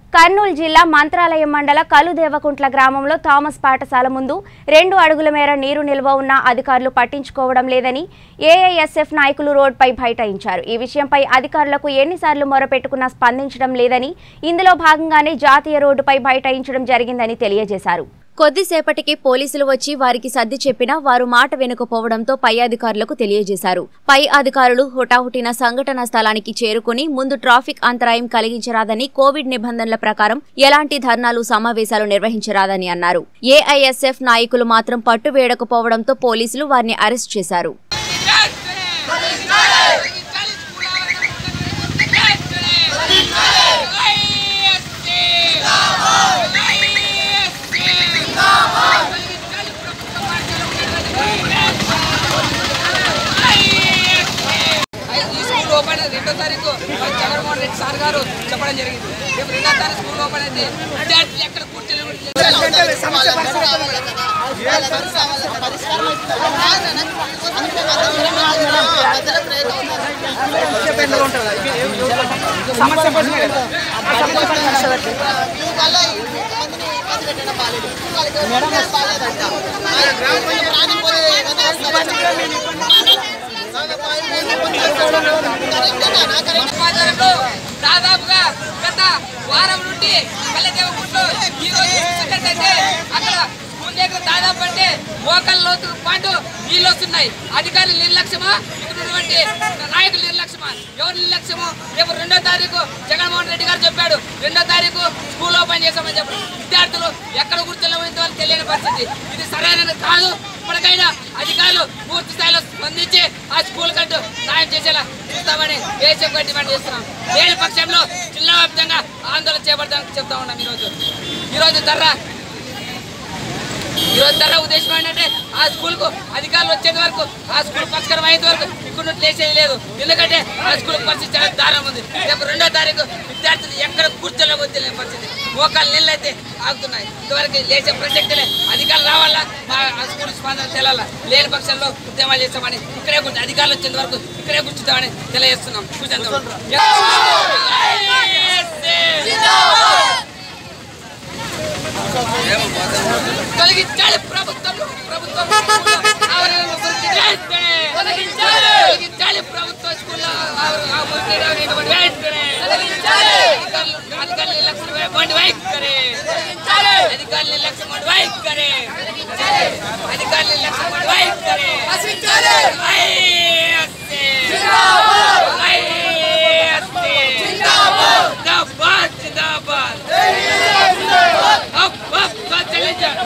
కర్నూలు జిల్లా మంత్రాలయం మండల కలుదేవకుంట్ల గ్రామంలో థామస్ పాఠశాల ముందు రెండు అడుగుల మేర నీరు నిల్వ ఉన్న అధికారులు పట్టించుకోవడం లేదని ఏఐఎస్ఎఫ్ నాయకులు రోడ్పై బైఠాయించారు ఈ విషయంపై అధికారులకు ఎన్నిసార్లు మొరపెట్టుకున్నా స్పందించడం లేదని ఇందులో భాగంగానే జాతీయ రోడ్డుపై బైఠాయించడం జరిగిందని తెలియజేశారు కొద్దిసేపటికి పోలీసులు వచ్చి వారికి సర్ది చెప్పినా వారు మాట వెనుకపోవడంతో పై అధికారులకు తెలియజేశారు పై అధికారులు హుటాహుటిన సంఘటన స్థలానికి చేరుకుని ముందు ట్రాఫిక్ అంతరాయం కలిగించరాదని కోవిడ్ నిబంధనల ప్రకారం ఎలాంటి ధర్నాలు సమావేశాలు నిర్వహించరాదని అన్నారు ఏఐఎస్ఎఫ్ నాయకులు మాత్రం పట్టు వేయకపోవడంతో పోలీసులు వారిని అరెస్ట్ చేశారు ఈ స్కూల్ ఓపెన్ రెండో తారీఖు మన జగన్మోహన్ రెడ్డి సార్ గారు చెప్పడం జరిగింది రేపు రెండో తారీఖు స్కూల్ ఓపెన్ అయితే విద్యార్థులు ఎక్కడ సమాచారంలో దాదాపుగా గత వారం నుండి పల్లెదేవకుంట్లో ఈ రోజు చూసినట్టయితే అక్కడ స్కూల్ దగ్గర దాదాపు అంటే మోకాళ్ళ లోతు పాటు నీళ్ళు వస్తున్నాయి అధికారులు నిర్లక్ష్యమా ఇక్కడ ఉన్నటువంటి నాయకులు నిర్లక్ష్యమా ఎవరు నిర్లక్ష్యము రేపు రెండో తారీఖు జగన్మోహన్ రెడ్డి గారు చెప్పాడు రెండో తారీఖు స్కూల్ ఓపెన్ చేశామని చెప్పారు విద్యార్థులు ఎక్కడ కూర్చోలేమో ఇంతవరకు తెలియని పరిస్థితి ఇది సరైనది కాదు ఇప్పటికైనా అధికారులు పూర్తి స్థాయిలో స్పందించి ఆ స్కూల్ కంటూ సాయం చేసేలా చూస్తామని దేశంగా డిమాండ్ చేస్తున్నాం లేని పక్షంలో జిల్లా వ్యాప్తంగా ఆందోళన చేపడతామని చెప్తా ఉన్నాం ఈరోజు ఈరోజు ధర్రా ఈరోజు ధర ఉద్దేశం ఏంటంటే ఆ స్కూల్ కు అధికారులు వచ్చేంత వరకు ఆ స్కూల్ పరిష్కారం అయ్యేంత వరకు ఇక్కడ నుండి లేచేది లేదు ఎందుకంటే ఆ స్కూల్ పరిస్థితి చాలా దారుణం ఉంది రేపు రెండో తారీఖు విద్యార్థులు ఎక్కడ కూర్చోలేకపోతే తెలియని పరిస్థితి మోకాలు నీళ్ళు అయితే ఆగుతున్నాయి ఇంతవరకు లేచే ప్రసక్తిలే అధికారులు రావాలా మా ఆ స్కూల్ స్పందన తెలాలా లేని పక్షంలో ఉద్యమాలు చేస్తామని ఇక్కడే కూర్చో అధికారులు వచ్చేంత వరకు ఇక్కడే కూర్చుంటామని తెలియజేస్తున్నాం కూర్చుందాం